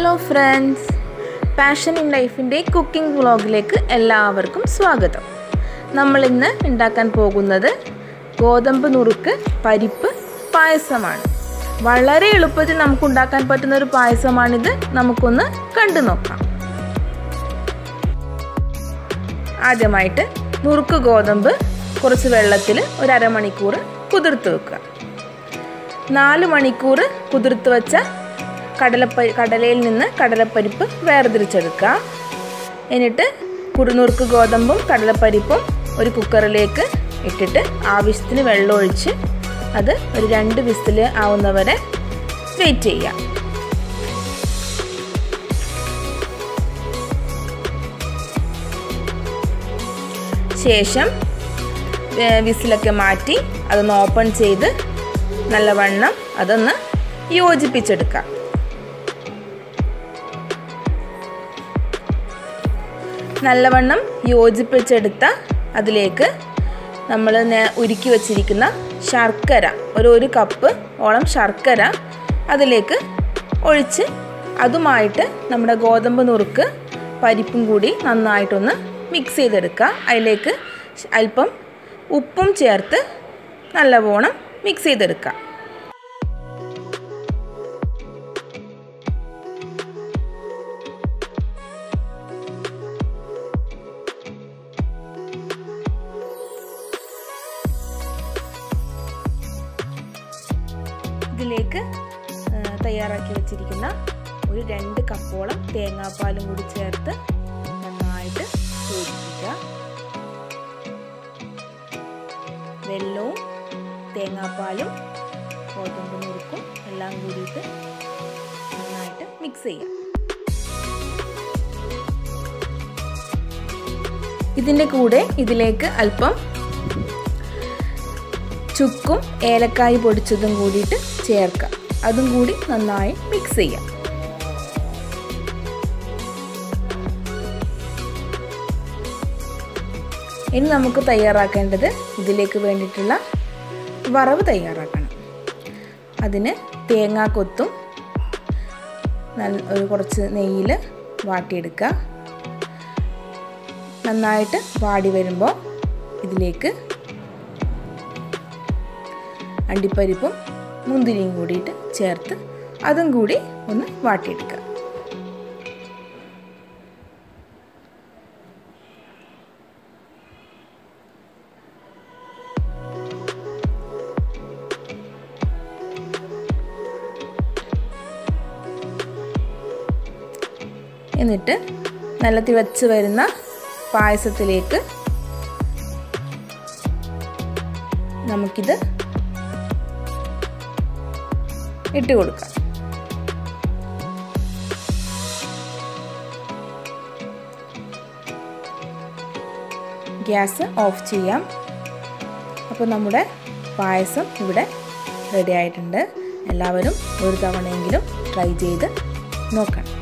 hello friends passion in ലൈഫിൻ്റെ cooking വ്ളോഗിലേക്ക് എല്ലാവർക്കും സ്വാഗതം നമ്മൾ ഇന്ന് ഉണ്ടാക്കാൻ പോകുന്നത് ഗോതമ്പ് നുറുക്ക് പരിപ്പ് പായസമാണ് വളരെ എളുപ്പത്തിൽ നമുക്ക് ഉണ്ടാക്കാൻ പറ്റുന്ന ഒരു പായസമാണിത് നമുക്കൊന്ന് കണ്ടു നോക്കാം ആദ്യമായിട്ട് നുറുക്ക് ഗോതമ്പ് കുറച്ച് വെള്ളത്തിൽ ഒരു അരമണിക്കൂർ കുതിർത്ത് വെക്കുക നാല് മണിക്കൂർ കുതിർത്ത് വെച്ച കടലപ്പ കടലയിൽ നിന്ന് കടലപ്പരിപ്പ് വേർതിരിച്ചെടുക്കുക എന്നിട്ട് കുറുനുറുക്ക് ഗോതമ്പും കടലപ്പരിപ്പും ഒരു കുക്കറിലേക്ക് ഇട്ടിട്ട് ആവശ്യത്തിന് വെള്ളം ഒഴിച്ച് അത് ഒരു രണ്ട് വിസിൽ ആവുന്നവരെ വെയിറ്റ് ചെയ്യുക ശേഷം വിസിലൊക്കെ മാറ്റി അതൊന്ന് ഓപ്പൺ ചെയ്ത് നല്ലവണ്ണം അതൊന്ന് യോജിപ്പിച്ചെടുക്കാം നല്ലവണ്ണം യോജിപ്പിച്ചെടുത്ത അതിലേക്ക് നമ്മൾ ഉരുക്കി വച്ചിരിക്കുന്ന ശർക്കര ഒരു ഒരു കപ്പ് ഓളം ശർക്കര അതിലേക്ക് ഒഴിച്ച് അതുമായിട്ട് നമ്മുടെ ഗോതമ്പ് നുറുക്ക് പരിപ്പും കൂടി നന്നായിട്ടൊന്ന് മിക്സ് ചെയ്തെടുക്കുക അതിലേക്ക് അല്പം ഉപ്പും ചേർത്ത് നല്ലവണ്ണം മിക്സ് ചെയ്തെടുക്കുക ഇതിലേക്ക് തയ്യാറാക്കി വെച്ചിരിക്കുന്ന ഒരു രണ്ട് കപ്പോളം തേങ്ങാപ്പാലും കൂടി ചേർത്ത് നന്നായിട്ട് യോജിപ്പിക്കുക വെള്ളവും തേങ്ങാപ്പാലും ഗോതമ്പ് നുറുക്കും എല്ലാം കൂടിയിട്ട് നന്നായിട്ട് മിക്സ് ചെയ്യാം ഇതിൻ്റെ കൂടെ ഇതിലേക്ക് അല്പം ചുക്കും ഏലക്കായ് പൊടിച്ചതും കൂടിയിട്ട് ചേർക്കാം അതും കൂടി നന്നായി മിക്സ് ചെയ്യാം ഇനി നമുക്ക് തയ്യാറാക്കേണ്ടത് ഇതിലേക്ക് വേണ്ടിയിട്ടുള്ള വറവ് തയ്യാറാക്കണം അതിന് തേങ്ങാക്കൊത്തും ഒരു കുറച്ച് നെയ്യിൽ വാട്ടിയെടുക്കുക നന്നായിട്ട് വാടി വരുമ്പോൾ ഇതിലേക്ക് അണ്ടിപ്പരിപ്പും മുന്തിരിയും കൂടിയിട്ട് ചേർത്ത് അതും കൂടി ഒന്ന് വാട്ടിയെടുക്കുക എന്നിട്ട് നല്ല തിളച്ച് വരുന്ന പായസത്തിലേക്ക് നമുക്കിത് ഇട്ട് കൊടുക്കാം ഗ്യാസ് ഓഫ് ചെയ്യാം അപ്പോൾ നമ്മുടെ പായസം ഇവിടെ റെഡി ആയിട്ടുണ്ട് എല്ലാവരും ഒരു തവണയെങ്കിലും ട്രൈ ചെയ്ത് നോക്കണം